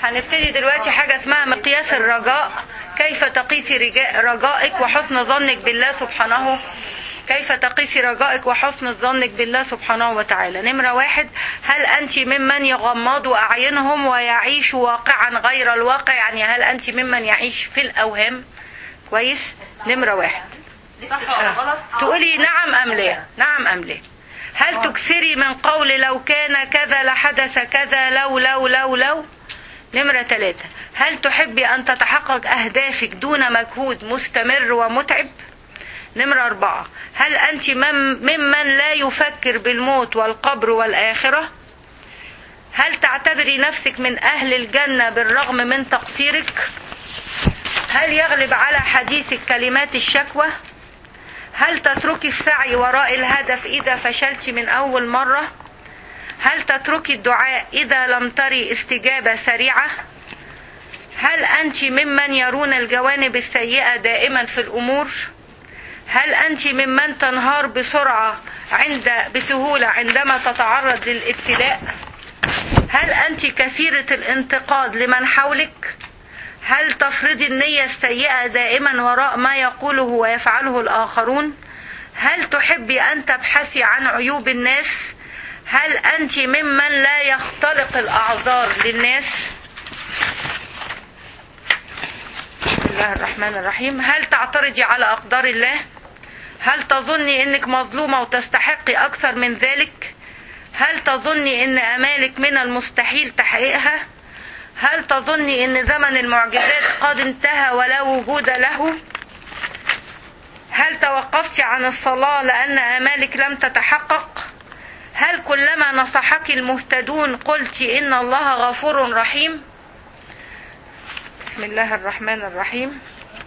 هنبتدي دلوقتي حاجة اسمها مقياس الرجاء كيف تقيسي رجاء رجائك وحسن ظنك بالله سبحانه كيف تقيسي رجائك وحسن ظنك بالله سبحانه وتعالى نمرة واحد هل أنت ممن يغمض أعينهم ويعيش واقعا غير الواقع يعني هل أنت ممن يعيش في الأوهام كويس نمرة واحد صح ولا غلط تقولي نعم أم لا نعم أم لا هل تكثري من قول لو كان كذا لحدث كذا لو لو لو لو نمرة ثلاثة هل تحبي أن تتحقق أهدافك دون مجهود مستمر ومتعب نمرة أربعة هل أنت مم- ممن لا يفكر بالموت والقبر والآخرة هل تعتبري نفسك من أهل الجنة بالرغم من تقصيرك هل يغلب على حديثك كلمات الشكوى هل تتركي السعي وراء الهدف إذا فشلت من أول مرة هل تتركي الدعاء إذا لم تري استجابة سريعة هل أنت ممن يرون الجوانب السيئة دائما في الأمور هل أنت ممن تنهار بسرعة عند بسهولة عندما تتعرض للابتلاء هل أنت كثيرة الانتقاد لمن حولك هل تفرضي النية السيئة دائما وراء ما يقوله ويفعله الآخرون هل تحبي أن تبحثي عن عيوب الناس هل أنت ممن لا يختلق الأعذار للناس بسم الله الرحمن الرحيم هل تعترضي على أقدار الله هل تظني أنك مظلومة وتستحقي أكثر من ذلك هل تظني أن أمالك من المستحيل تحقيقها هل تظني أن زمن المعجزات قد انتهى ولا وجود له هل توقفت عن الصلاة لأن آمالك لم تتحقق هل كلما نصحك المهتدون قلت إن الله غفور رحيم بسم الله الرحمن الرحيم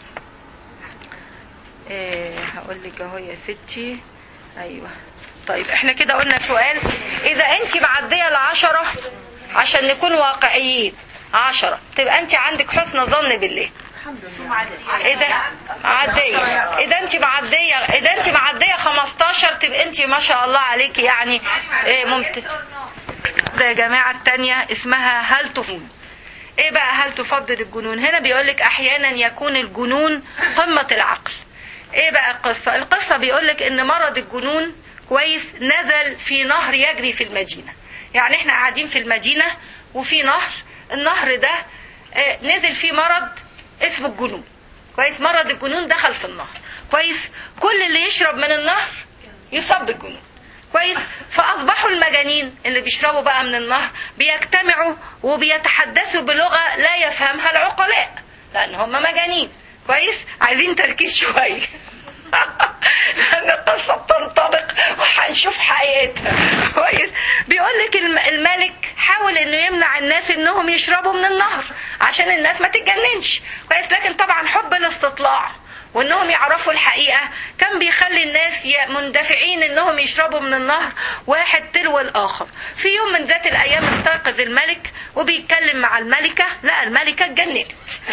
إيه هقول لك اهو يا ستي ايوه طيب احنا كده قلنا سؤال اذا انت معديه العشرة عشان نكون واقعيين عشرة تبقى انت عندك حسن ظن بالله ايه ده عادية اذا انت معدية اذا انت معدية 15 تبقى انت ما شاء الله عليكي يعني إيه ممتاز ده يا جماعة التانية اسمها هل تفضل ايه بقى هل تفضل الجنون هنا بيقولك احيانا يكون الجنون قمة العقل ايه بقى القصة القصة بيقولك ان مرض الجنون كويس نزل في نهر يجري في المدينة يعني احنا قاعدين في المدينة وفي نهر النهر ده آه، نزل فيه مرض اسمه الجنون كويس مرض الجنون دخل في النهر كويس كل اللي يشرب من النهر يصاب بالجنون كويس فاصبحوا المجانين اللي بيشربوا بقى من النهر بيجتمعوا وبيتحدثوا بلغه لا يفهمها العقلاء لان هم مجانين كويس عايزين تركيز شويه لان القصه بتنطبق وهنشوف حقيقتها كويس بيقول لك الم- الملك حاول انه يمنع الناس انهم يشربوا من النهر عشان الناس ما تتجننش كويس لكن طبعا حب الاستطلاع وانهم يعرفوا الحقيقه كان بيخلي الناس ي- مندفعين انهم يشربوا من النهر واحد تلو الاخر في يوم من ذات الايام استيقظ الملك وبيتكلم مع الملكه لا الملكه اتجننت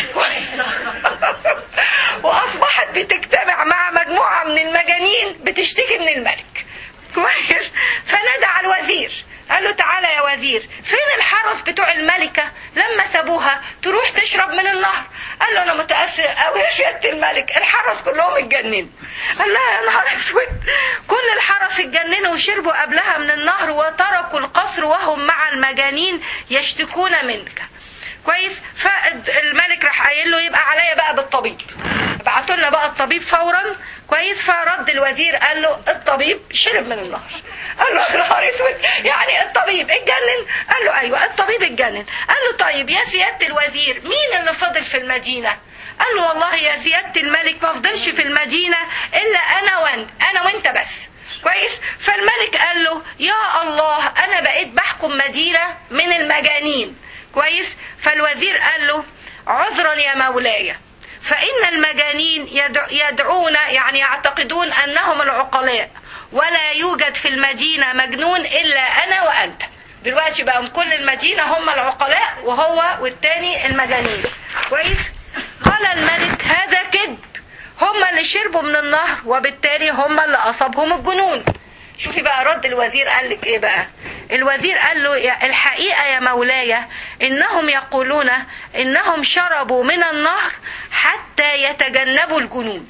واصبحت بتجتمع مع مجموعه من المجانين بتشتكي من الملك كويس فنادى على الوزير قال له تعالى يا وزير فين الحرس بتوع الملكة لما سابوها تروح تشرب من النهر قال له انا متأثر قوي يا سيادة الملك الحرس كلهم اتجننوا قال لها يا نهار اسود كل الحرس اتجننوا وشربوا قبلها من النهر وتركوا القصر وهم مع المجانين يشتكون منك كويس فالملك راح قايل له يبقى عليا بقى بالطبيب ابعتوا لنا بقى الطبيب فورا كويس فرد الوزير قال له الطبيب شرب من النهر قال له يا نهار اسود يعني الطبيب اتجنن قال له ايوه الطبيب اتجنن قال له طيب يا سياده الوزير مين اللي فضل في المدينه قال له والله يا سياده الملك ما فضلش في المدينه الا انا وانت انا وانت بس كويس فالملك قال له يا الله انا بقيت بحكم مدينه من المجانين كويس فالوزير قال له عذرا يا مولاي فإن المجانين يدع- يدعون يعني يعتقدون أنهم العقلاء ولا يوجد في المدينة مجنون إلا أنا وأنت دلوقتي بقى كل المدينة هم العقلاء وهو والتاني المجانين كويس قال الملك هذا كذب هم اللي شربوا من النهر وبالتالي هم اللي أصابهم الجنون شوفي بقى رد الوزير قال لك ايه بقى الوزير قال له يا الحقيقة يا مولاي انهم يقولون انهم شربوا من النهر حتى يتجنبوا الجنون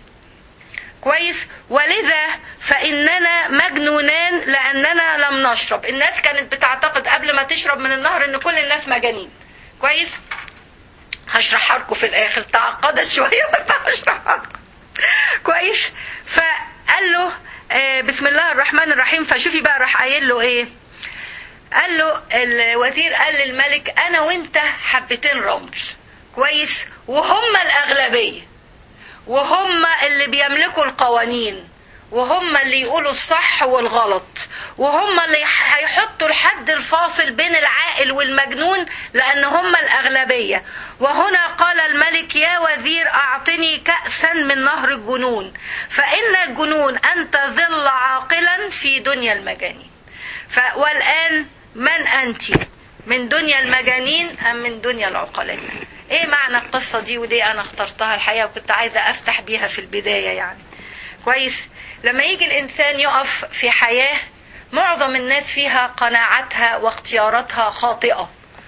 كويس ولذا فإننا مجنونان لأننا لم نشرب الناس كانت بتعتقد قبل ما تشرب من النهر ان كل الناس مجانين كويس هشرحها لكم في الاخر تعقدت شويه بس هشرحها لكم كويس فقال له آه، بسم الله الرحمن الرحيم فشوفي بقى راح قايل له ايه قال له الوزير قال للملك انا وانت حبتين رمل كويس وهم الاغلبيه وهم اللي بيملكوا القوانين وهم اللي يقولوا الصح والغلط وهم اللي هيحطوا الحد الفاصل بين العاقل والمجنون لان هم الاغلبيه وهنا قال الملك يا وزير اعطني كاسا من نهر الجنون فان الجنون ان تظل عاقلا في دنيا المجانين ف والان من انت من دنيا المجانين ام من دنيا العقلاء ايه معنى القصه دي وليه انا اخترتها الحقيقه وكنت عايزه افتح بيها في البدايه يعني كويس لما يجي الانسان يقف في حياه معظم الناس فيها قناعاتها واختياراتها خاطئه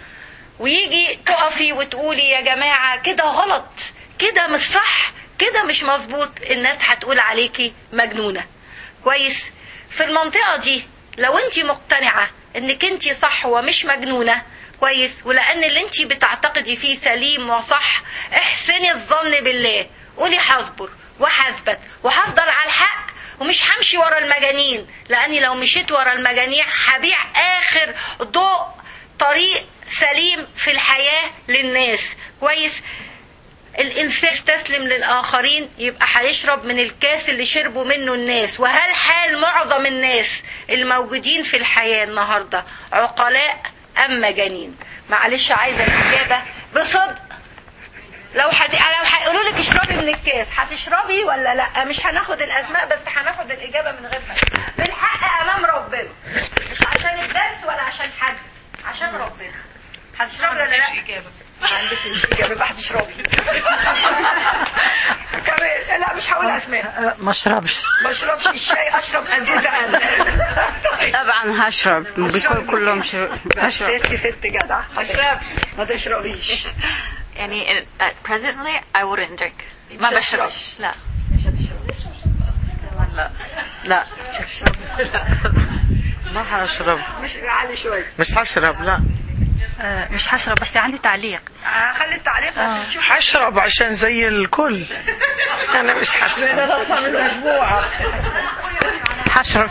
ويجي تقفي وتقولي يا جماعه كده غلط كده مش صح كده مش مظبوط الناس هتقول عليكي مجنونه كويس في المنطقه دي لو انت مقتنعه انك انت صح ومش مجنونه كويس ولان اللي انت بتعتقدي فيه سليم وصح احسني الظن بالله قولي هصبر وهثبت وهفضل على الحق ومش همشي ورا المجانين لاني لو مشيت ورا المجانين هبيع اخر ضوء طريق سليم في الحياه للناس كويس الانسان يستسلم للاخرين يبقى هيشرب من الكاس اللي شربوا منه الناس وهل حال معظم الناس الموجودين في الحياه النهارده عقلاء ام مجانين معلش عايزه الاجابه بصدق لو حد... لو هيقولوا لك اشربي من الكاس هتشربي ولا لا مش هناخد الاسماء بس هناخد الاجابه من غير ما بالحق امام ربنا مش عشان الدرس ولا عشان حد عشان ربنا هتشربي ولا لا إجابة ما عندكش اجابه يبقى هتشربي كمان لا مش هقول اسماء ما اشربش ما اشربش الشاي اشرب ازازه انا طبعا هشرب بيكون كلهم شرب هشرب انت ست جدعه هتشربش ما تشربيش يعني ال- uh, presently I wouldn't drink ما مش بشربش لا لا ما هشرب مش عالي شويه مش هشرب لا آه، مش هشرب بس عندي تعليق آه، خلي التعليق عشان نشوف هشرب عشان زي الكل انا مش هشرب نطلع من المجموعه هشرب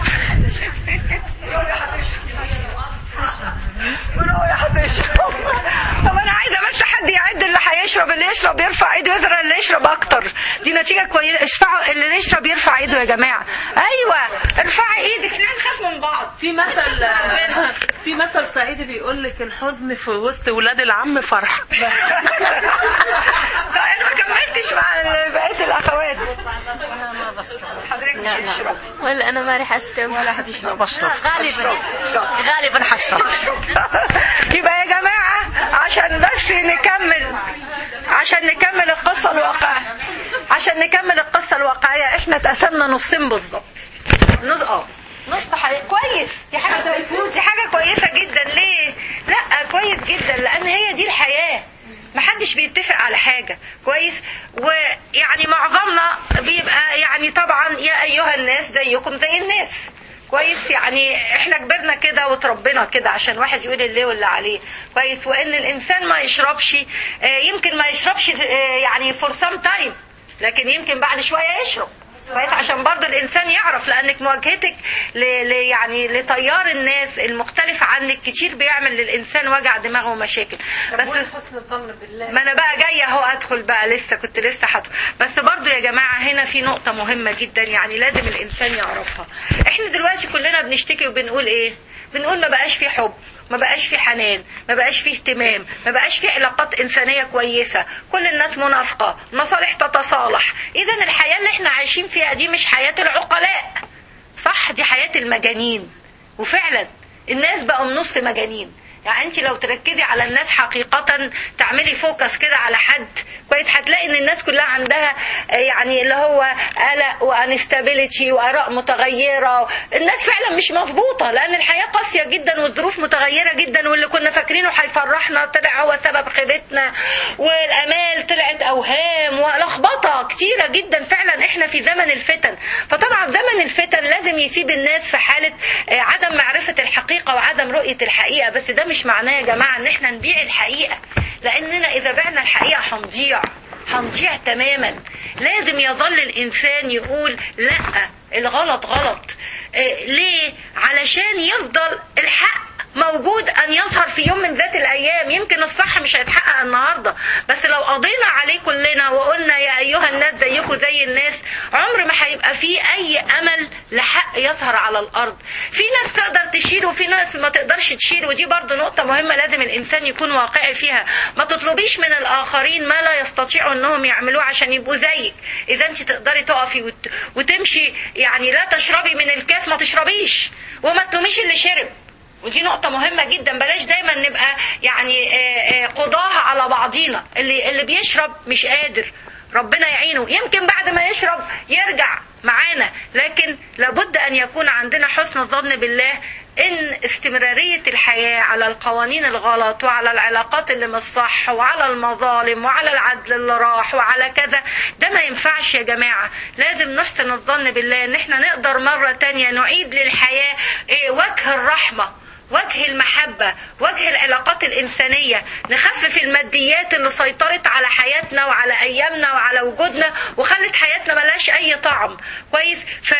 ونقول هتشرب طب انا عايزه بس حد يعد اللي هيشرب اللي يشرب يرفع ايده يزرع اللي يشرب اكتر دي نتيجه كويسه اشفعوا اللي يشرب يرفع ايده يا جماعه ايوه ارفعي ايدك احنا هنخاف من بعض في مثل في مثل صعيدي بيقول لك الحزن في وسط ولاد العم فرح لا انا ما كملتش مع بقيه الاخوات حضرتك مش هتشرب ولا أنا ما رح أشرب ولا هتشرب بشرب غالبا غالبا حشرب يبقى يا جماعة عشان بس نكمل عشان نكمل القصة الواقعية عشان نكمل القصة الواقعية احنا اتقسمنا نصين بالظبط نص اه نص حقيقي. كويس دي حاجة كويسة دي حاجة كويسة جدا ليه؟ لا كويس جدا لأن هي دي الحياة محدش بيتفق على حاجة كويس ويعني معظمنا بيبقى يعني طبعا يا أيها الناس زيكم زي الناس كويس يعني احنا كبرنا كده وتربينا كده عشان واحد يقول اللي واللي عليه كويس وان الانسان ما يشربش آه، يمكن ما يشربش آه، يعني فور سام تايم لكن يمكن بعد شويه يشرب كويس عشان برضو الانسان يعرف لانك مواجهتك ل... ل... يعني لتيار الناس المختلف عنك كتير بيعمل للانسان وجع دماغ ومشاكل بس حسن الظن بالله ما انا بقى جايه اهو ادخل بقى لسه كنت لسه هدخل بس برضو يا جماعه هنا في نقطه مهمه جدا يعني لازم الانسان يعرفها احنا دلوقتي كلنا بنشتكي وبنقول ايه بنقول ما بقاش في حب ما بقاش في حنان ما بقاش في اهتمام ما بقاش في علاقات انسانيه كويسه كل الناس منافقه مصالح تتصالح اذا الحياه اللي احنا عايشين فيها دي مش حياه العقلاء صح دي حياه المجانين وفعلا الناس بقوا نص مجانين يعني انت لو تركزي على الناس حقيقة تعملي فوكس كده على حد كويس هتلاقي ان الناس كلها عندها آه، يعني اللي هو قلق وانستابيليتي واراء متغيرة الناس فعلا مش مظبوطة لان الحياة قاسية جدا والظروف متغيرة جدا واللي كنا فاكرينه هيفرحنا طلع هو سبب خيبتنا والامال طلعت اوهام ولخبطة كتيرة جدا فعلا احنا في زمن الفتن فطبعا زمن الفتن لازم يسيب الناس في حالة آه، عدم معرفة الحقيقة وعدم رؤية الحقيقة بس ده مش معناه يا جماعة ان احنا نبيع الحقيقة لاننا اذا بعنا الحقيقة هنضيع هنضيع تماما لازم يظل الانسان يقول لا الغلط غلط آه، ليه علشان يفضل الحق موجود ان يظهر في يوم من ذات الايام يمكن الصح مش هيتحقق النهارده بس لو قضينا عليه كلنا وقلنا يا ايها الناس زيكم زي الناس عمر ما هيبقى فيه اي امل لحق يظهر على الارض في ناس تقدر تشيل وفي ناس ما تقدرش تشيل ودي برضو نقطه مهمه لازم الانسان يكون واقعي فيها ما تطلبيش من الاخرين ما لا يستطيعوا انهم يعملوه عشان يبقوا زيك اذا انت تقدري تقفي وت... وتمشي يعني لا تشربي من الكاس ما تشربيش وما تلوميش اللي شرب ودي نقطة مهمة جدا بلاش دايما نبقى يعني آه، آه، قضاها على بعضينا اللي اللي بيشرب مش قادر ربنا يعينه يمكن بعد ما يشرب يرجع معانا لكن لابد ان يكون عندنا حسن الظن بالله ان استمرارية الحياة على القوانين الغلط وعلى العلاقات اللي مش صح وعلى المظالم وعلى العدل اللي راح وعلى كذا ده ما ينفعش يا جماعة لازم نحسن الظن بالله ان احنا نقدر مرة تانية نعيد للحياة إيه، وجه الرحمة وجه المحبة وجه العلاقات الإنسانية نخفف الماديات اللي سيطرت على حياتنا وعلى أيامنا وعلى وجودنا وخلت حياتنا ملاش أي طعم كويس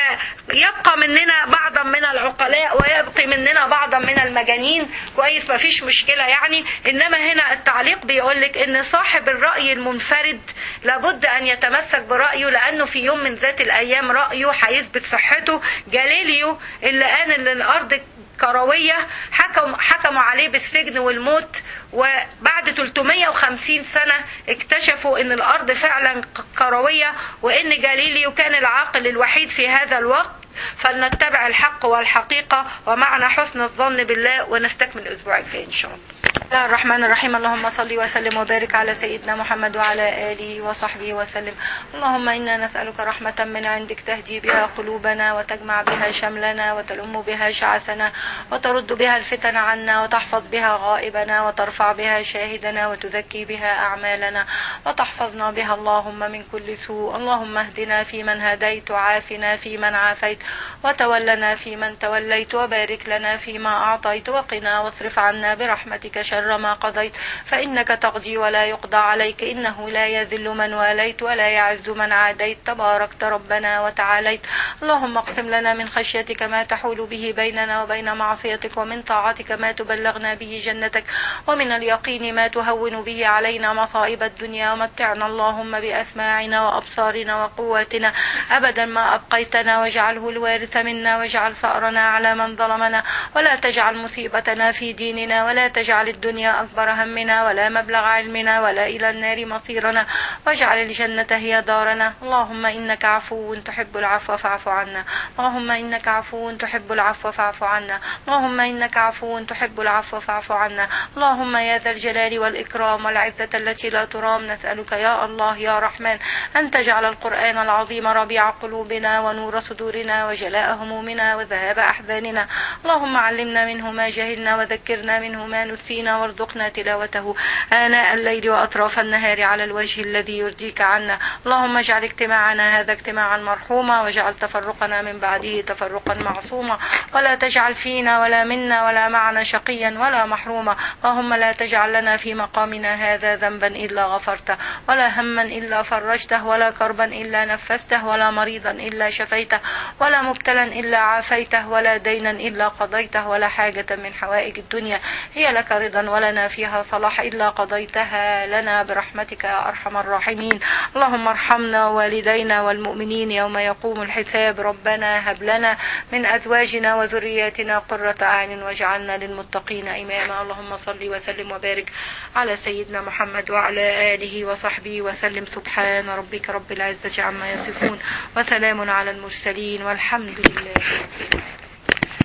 فيبقى مننا بعضا من العقلاء ويبقي مننا بعضا من المجانين كويس مفيش مشكلة يعني إنما هنا التعليق بيقولك إن صاحب الرأي المنفرد لابد أن يتمسك برأيه لأنه في يوم من ذات الأيام رأيه هيثبت صحته جاليليو اللي قال إن الأرض كروية حكم حكموا عليه بالسجن والموت وبعد 350 سنة اكتشفوا ان الارض فعلا كروية وان جاليليو كان العاقل الوحيد في هذا الوقت فلنتبع الحق والحقيقة ومعنا حسن الظن بالله ونستكمل الاسبوع الجاي ان شاء الله بسم الله الرحمن الرحيم اللهم صل وسلم وبارك على سيدنا محمد وعلى آله وصحبه وسلم اللهم إنا نسألك رحمة من عندك تهدي بها قلوبنا وتجمع بها شملنا وتلم بها شعثنا وترد بها الفتن عنا وتحفظ بها غائبنا وترفع بها شاهدنا وتزكي بها أعمالنا وتحفظنا بها اللهم من كل سوء اللهم اهدنا فيمن هديت وعافنا فيمن عافيت وتولنا فيمن توليت وبارك لنا فيما أعطيت وقنا واصرف عنا برحمتك شر ما قضيت فإنك تقضي ولا يقضى عليك إنه لا يذل من واليت ولا يعز من عاديت تباركت ربنا وتعاليت اللهم اقسم لنا من خشيتك ما تحول به بيننا وبين معصيتك ومن طاعتك ما تبلغنا به جنتك ومن اليقين ما تهون به علينا مصائب الدنيا ومتعنا اللهم بأسماعنا وأبصارنا وقواتنا أبدا ما أبقيتنا واجعله الوارث منا واجعل ثأرنا على من ظلمنا ولا تجعل مصيبتنا في ديننا ولا تجعل الدنيا أكبر همنا ولا مبلغ علمنا ولا إلى النار مصيرنا واجعل الجنة هي دارنا اللهم إنك عفو تحب العفو فاعف عنا اللهم إنك عفو تحب العفو فاعف عنا اللهم إنك عفو تحب العفو فاعف عنا اللهم يا ذا الجلال والإكرام والعزة التي لا ترام نسألك يا الله يا رحمن أن تجعل القرآن العظيم ربيع قلوبنا ونور صدورنا وجلاء همومنا وذهاب أحزاننا اللهم علمنا منه ما جهلنا وذكرنا منه ما نسينا وارزقنا تلاوته آناء الليل وأطراف النهار على الوجه الذي يرضيك عنا اللهم اجعل اجتماعنا هذا اجتماعا مرحوما واجعل تفرقنا من بعده تفرقا معصوما ولا تجعل فينا ولا منا ولا معنا شقيا ولا محروما اللهم لا تجعل لنا في مقامنا هذا ذنبا إلا غفرته ولا هما إلا فرجته ولا كربا إلا نفسته ولا مريضا إلا شفيته ولا مبتلا إلا عافيته ولا دينا إلا قضيته ولا حاجة من حوائج الدنيا هي لك رضا ولنا فيها صلاح إلا قضيتها لنا برحمتك يا أرحم الراحمين اللهم ارحمنا والدينا والمؤمنين يوم يقوم الحساب ربنا هب لنا من أزواجنا وذرياتنا قرة أعين واجعلنا للمتقين إماما اللهم صل وسلم وبارك على سيدنا محمد وعلى آله وصحبه وسلم سبحان ربك رب العزة عما يصفون وسلام على المرسلين والحمد لله